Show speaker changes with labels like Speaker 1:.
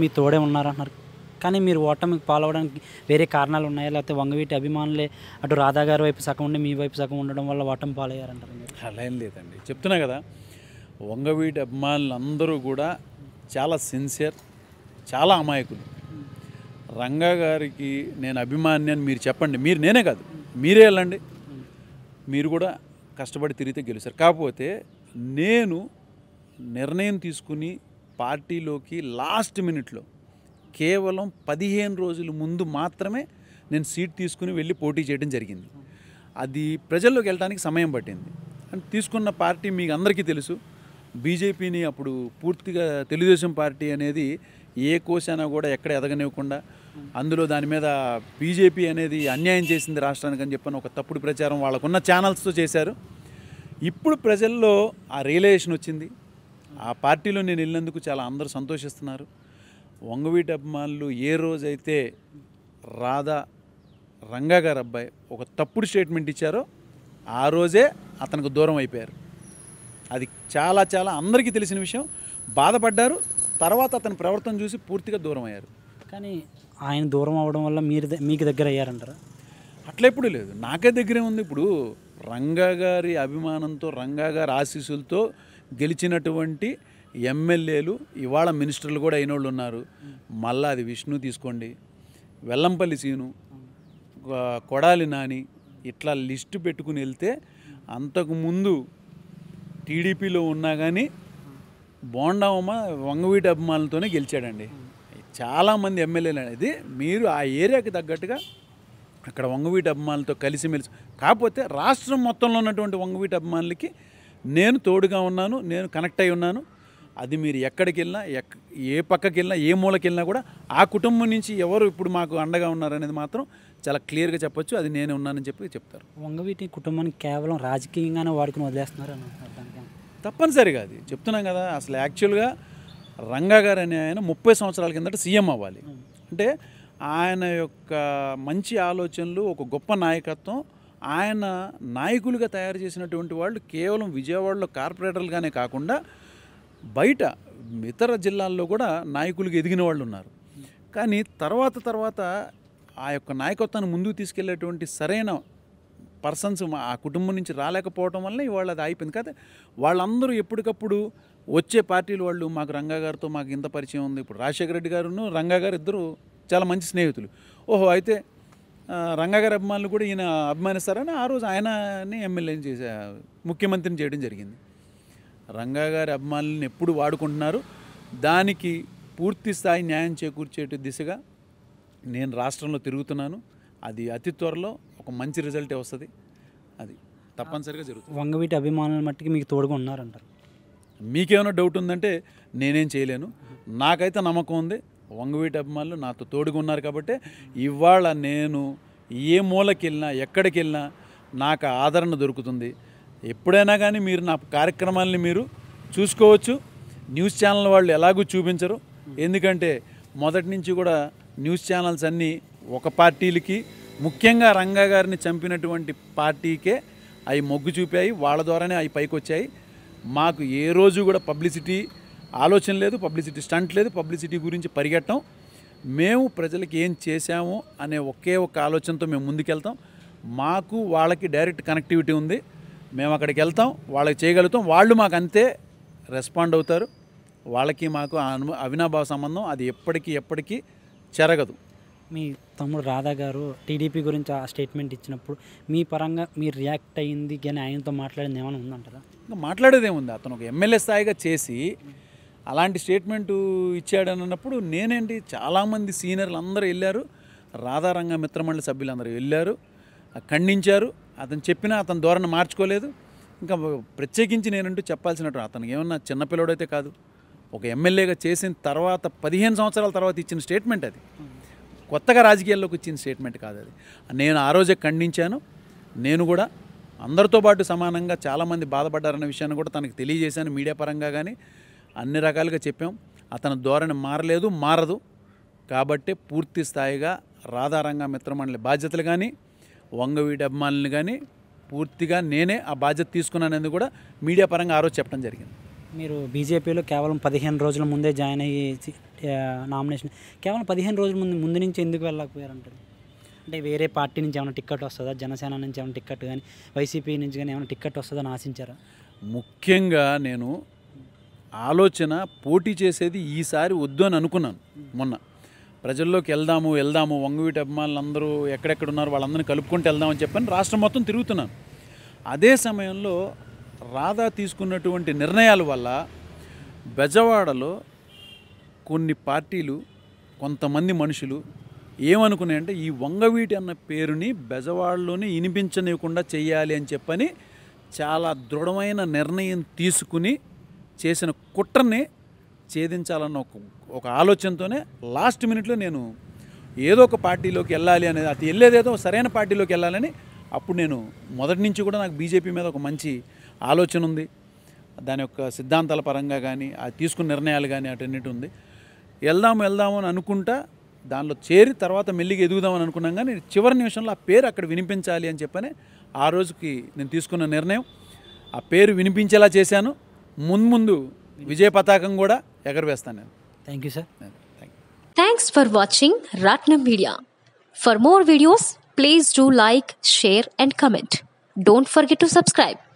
Speaker 1: మీ తోడే ఉన్నారంటున్నారు కానీ మీరు ఓటమికి పాల్గొనడానికి వేరే కారణాలు ఉన్నాయా లేకపోతే వంగవీటి అభిమానులే అటు రాధా గారి వైపు సగం ఉండి మీ వైపు సగం ఉండడం వల్ల ఓటమి పాలయ్యారంటారు మీరు
Speaker 2: అలా ఏం లేదండి చెప్తున్నా కదా వంగవీటి అభిమానులు అందరూ కూడా చాలా సిన్సియర్ చాలా అమాయకులు రంగా గారికి నేను అభిమాని అని మీరు చెప్పండి మీరు నేనే కాదు మీరే వెళ్ళండి మీరు కూడా కష్టపడి తిరిగితే గెలుస్తారు కాకపోతే నేను నిర్ణయం తీసుకుని పార్టీలోకి లాస్ట్ మినిట్లో కేవలం పదిహేను రోజుల ముందు మాత్రమే నేను సీట్ తీసుకుని వెళ్ళి పోటీ చేయడం జరిగింది అది ప్రజల్లోకి వెళ్ళడానికి సమయం పట్టింది అంటే తీసుకున్న పార్టీ మీకు అందరికీ తెలుసు బీజేపీని అప్పుడు పూర్తిగా తెలుగుదేశం పార్టీ అనేది ఏ కోశానా కూడా ఎక్కడ ఎదగనివ్వకుండా అందులో దాని మీద బీజేపీ అనేది అన్యాయం చేసింది రాష్ట్రానికి అని చెప్పని ఒక తప్పుడు ప్రచారం వాళ్ళకున్న ఛానల్స్తో చేశారు ఇప్పుడు ప్రజల్లో ఆ రియలైజేషన్ వచ్చింది ఆ పార్టీలో నేను వెళ్ళినందుకు చాలా అందరూ సంతోషిస్తున్నారు వంగవీటి అభిమానులు ఏ రోజైతే రాధా రంగా గారు అబ్బాయి ఒక తప్పుడు స్టేట్మెంట్ ఇచ్చారో ఆ రోజే అతనికి దూరం అయిపోయారు అది చాలా చాలా అందరికీ తెలిసిన విషయం బాధపడ్డారు తర్వాత అతని ప్రవర్తన చూసి పూర్తిగా దూరం అయ్యారు
Speaker 1: కానీ ఆయన దూరం అవ్వడం వల్ల మీరు ద- మీకు దగ్గర అయ్యారంటారా
Speaker 2: అట్లా ఎప్పుడు లేదు నాకే దగ్గరే ఉంది ఇప్పుడు రంగా గారి అభిమానంతో రంగా గారి ఆశీస్సులతో గెలిచినటువంటి ఎమ్మెల్యేలు ఇవాళ మినిస్టర్లు కూడా అయిన వాళ్ళు ఉన్నారు మళ్ళా అది విష్ణు తీసుకోండి వెల్లంపల్లి సీను కొ- కొడాలి నాని ఇట్లా లిస్టు పెట్టుకుని వెళ్తే అంతకుముందు టీడీపీలో ఉన్నా కానీ బోండామమ్మ వంగవీటి అభిమానులతోనే గెలిచాడండి చాలామంది ఎమ్మెల్యేలు అనేది మీరు ఆ ఏరియాకి తగ్గట్టుగా అక్కడ వంగవీటి అభిమానులతో కలిసిమెలిసి కాకపోతే రాష్ట్రం మొత్తంలో ఉన్నటువంటి వంగవీటి అభిమానులకి నేను తోడుగా ఉన్నాను నేను కనెక్ట్ అయి ఉన్నాను అది మీరు ఎక్కడికి వెళ్ళినా ఎక్ ఏ పక్కకి వెళ్ళినా ఏ మూలకి వెళ్ళినా కూడా ఆ కుటుంబం నుంచి ఎవరు ఇప్పుడు మాకు అండగా ఉన్నారనేది మాత్రం చాలా క్లియర్గా చెప్పొచ్చు అది నేను ఉన్నానని చెప్పి చెప్తారు
Speaker 1: వంగవీటి కుటుంబాన్ని కేవలం రాజకీయంగానే వాడుకుని వదిలేస్తున్నారు అని అంటున్నారు దానికి
Speaker 2: తప్పనిసరిగా అది చెప్తున్నాం కదా అసలు యాక్చువల్గా రంగా గారు అనే ఆయన ముప్పై సంవత్సరాల కిందట సీఎం అవ్వాలి అంటే ఆయన యొక్క మంచి ఆలోచనలు ఒక గొప్ప నాయకత్వం ఆయన నాయకులుగా తయారు చేసినటువంటి వాళ్ళు కేవలం విజయవాడలో కార్పొరేటర్లుగానే కాకుండా బయట ఇతర జిల్లాల్లో కూడా నాయకులుగా ఎదిగిన వాళ్ళు ఉన్నారు కానీ తర్వాత తర్వాత ఆ యొక్క నాయకత్వాన్ని ముందుకు తీసుకెళ్లేటువంటి సరైన పర్సన్స్ మా- ఆ కుటుంబం నుంచి రాలేకపోవడం వల్ల ఇవాళ అది అయిపోయింది కదా వాళ్ళందరూ ఎప్పటికప్పుడు వచ్చే పార్టీలు వాళ్ళు మాకు రంగా గారితో మాకు ఇంత పరిచయం ఉంది ఇప్పుడు రాజశేఖర రెడ్డి గారును రంగా గారు ఇద్దరు చాలా మంచి స్నేహితులు ఓహో అయితే ఆ, రంగా గారి అభిమానులు కూడా ఈయన అభిమానిస్తారని ఆ రోజు ఆయనని ఎమ్మెల్యేని చేసే ముఖ్యమంత్రిని చేయడం జరిగింది రంగా గారి అభిమానులను ఎప్పుడు వాడుకుంటున్నారు దానికి పూర్తి స్థాయి న్యాయం చేకూర్చేటి దిశగా నేను రాష్ట్రంలో తిరుగుతున్నాను అది అతి త్వరలో ఒక మంచి రిజల్టే వస్తుంది అది తప్పనిసరిగా జరుగుతుంది
Speaker 1: వంగవీటి అభిమానుల మట్టికి మీకు తోడుగా ఉన్నారంటారు
Speaker 2: మీకేమైనా డౌట్ ఉందంటే నేనేం చేయలేను నాకైతే నమ్మకం ఉంది వంగవీటి అభిమానులు నాతో తోడుగా ఉన్నారు కాబట్టి ఇవాళ నేను ఏ మూలకి వెళ్ళినా ఎక్కడికి వెళ్ళినా నాకు ఆ ఆదరణ దొరుకుతుంది ఎప్పుడైనా కానీ మీరు నా కార్యక్రమాలని మీరు చూసుకోవచ్చు న్యూస్ ఛానల్ వాళ్ళు ఎలాగూ చూపించరు ఎందుకంటే మొదటి నుంచి కూడా న్యూస్ ఛానల్స్ అన్నీ ఒక పార్టీలకి ముఖ్యంగా రంగా గారిని చంపినటువంటి పార్టీకే అవి మొగ్గు చూపాయి వాళ్ళ ద్వారానే అవి పైకి వచ్చాయి మాకు ఏ రోజు కూడా పబ్లిసిటీ ఆలోచన లేదు పబ్లిసిటీ స్టంట్ లేదు పబ్లిసిటీ గురించి పరిగెట్టం మేము ప్రజలకి ఏం చేశాము అనే ఒకే ఒక ఆలోచనతో మేము ముందుకెళ్తాం మాకు వాళ్ళకి డైరెక్ట్ కనెక్టివిటీ ఉంది మేము అక్కడికి వెళ్తాం వాళ్ళకి చేయగలుగుతాం వాళ్ళు మాకు అంతే రెస్పాండ్ అవుతారు వాళ్ళకి మాకు ఆ అను అవినాభావ సంబంధం అది ఎప్పటికీ ఎప్పటికీ చెరగదు
Speaker 1: మీ తమ్ముడు రాధా గారు టీడీపీ గురించి ఆ స్టేట్మెంట్ ఇచ్చినప్పుడు మీ పరంగా మీరు రియాక్ట్ అయ్యింది కానీ ఆయనతో మాట్లాడింది ఏమైనా ఉందంటారా
Speaker 2: ఇంకా మాట్లాడేదేముంది అతను ఒక ఎమ్మెల్యే స్థాయిగా చేసి అలాంటి స్టేట్మెంటు ఇచ్చాడని అన్నప్పుడు నేనేంటి చాలామంది సీనియర్లు అందరూ వెళ్ళారు రాధారంగ మిత్రమండలి సభ్యులందరూ వెళ్ళారు ఖండించారు అతను చెప్పినా అతని ధోరణి మార్చుకోలేదు ఇంకా ప్రత్యేకించి నేనంటూ చెప్పాల్సినట్టు అతనికి ఏమన్నా చిన్నపిల్లడైతే కాదు ఒక ఎమ్మెల్యేగా చేసిన తర్వాత పదిహేను సంవత్సరాల తర్వాత ఇచ్చిన స్టేట్మెంట్ అది కొత్తగా రాజకీయాల్లోకి వచ్చిన స్టేట్మెంట్ కాదు అది నేను ఆ రోజే ఖండించాను నేను కూడా అందరితో పాటు సమానంగా చాలామంది బాధపడ్డారన్న విషయాన్ని కూడా తనకు తెలియజేశాను మీడియా పరంగా కానీ అన్ని రకాలుగా చెప్పాం అతని ధోరణి మారలేదు మారదు కాబట్టి పూర్తి స్థాయిగా రాధారంగ మిత్రమండలి బాధ్యతలు కానీ వంగవీటి అభిమానులు కానీ పూర్తిగా నేనే ఆ బాధ్యత తీసుకున్నానని కూడా మీడియా పరంగా ఆ రోజు చెప్పడం జరిగింది
Speaker 1: మీరు బీజేపీలో కేవలం పదిహేను రోజుల ముందే జాయిన్ అయ్యి ఆ, నామినేషన్ కేవలం పదిహేను రోజుల ముందు ముందు నుంచి ఎందుకు వెళ్ళకపోయారంటారు అంటే వేరే పార్టీ నుంచి ఏమైనా టికెట్ వస్తుందా జనసేన నుంచి ఏమైనా టికెట్ కానీ వైసీపీ నుంచి కానీ ఏమైనా టికెట్ వస్తుందని ఆశించారా
Speaker 2: ముఖ్యంగా నేను ఆలోచన పోటీ చేసేది ఈసారి వద్దు అని అనుకున్నాను మొన్న ప్రజల్లోకి వెళ్దాము వెళ్దాము వంగవీటి అభిమానులు అందరూ ఎక్కడెక్కడ ఉన్నారు వాళ్ళందరినీ కలుపుకుంటూ వెళ్దామని చెప్పని రాష్ట్రం మొత్తం తిరుగుతున్నాను అదే సమయంలో రాధా తీసుకున్నటువంటి నిర్ణయాల వల్ల బెజవాడలో కొన్ని పార్టీలు కొంతమంది మనుషులు ఏమనుకున్నాయంటే ఈ వంగవీటి అన్న పేరుని బెజవాడలోనే వినిపించనివ్వకుండా చెయ్యాలి అని చెప్పని చాలా దృఢమైన నిర్ణయం తీసుకుని చేసిన కుట్రని ఛేదించాలన్న ఒక ఒక ఆలోచనతోనే లాస్ట్ మినిట్లో నేను ఏదో ఒక పార్టీలోకి వెళ్ళాలి అనేది అది వెళ్ళేదేదో సరైన పార్టీలోకి వెళ్ళాలని అప్పుడు నేను మొదటి నుంచి కూడా నాకు బీజేపీ మీద ఒక మంచి ఆలోచన ఉంది దాని యొక్క సిద్ధాంతాల పరంగా కానీ అది తీసుకున్న నిర్ణయాలు కానీ అటన్నిటి ఉంది వెళ్దాము వెళ్దాము అని అనుకుంటా దానిలో చేరి తర్వాత మెల్లిగా ఎదుగుదామని అనుకున్నాం కానీ చివరి నిమిషంలో ఆ పేరు అక్కడ వినిపించాలి అని చెప్పని ఆ రోజుకి నేను తీసుకున్న నిర్ణయం ఆ పేరు వినిపించేలా చేశాను ముందు ముందు విజయ పతాకం కూడా ఎగరవేస్తాను నేను
Speaker 1: thank you sir
Speaker 2: thank you
Speaker 3: Thanks for watching Ratnam Media. For more videos, please do like, share, and comment. Don't forget to subscribe.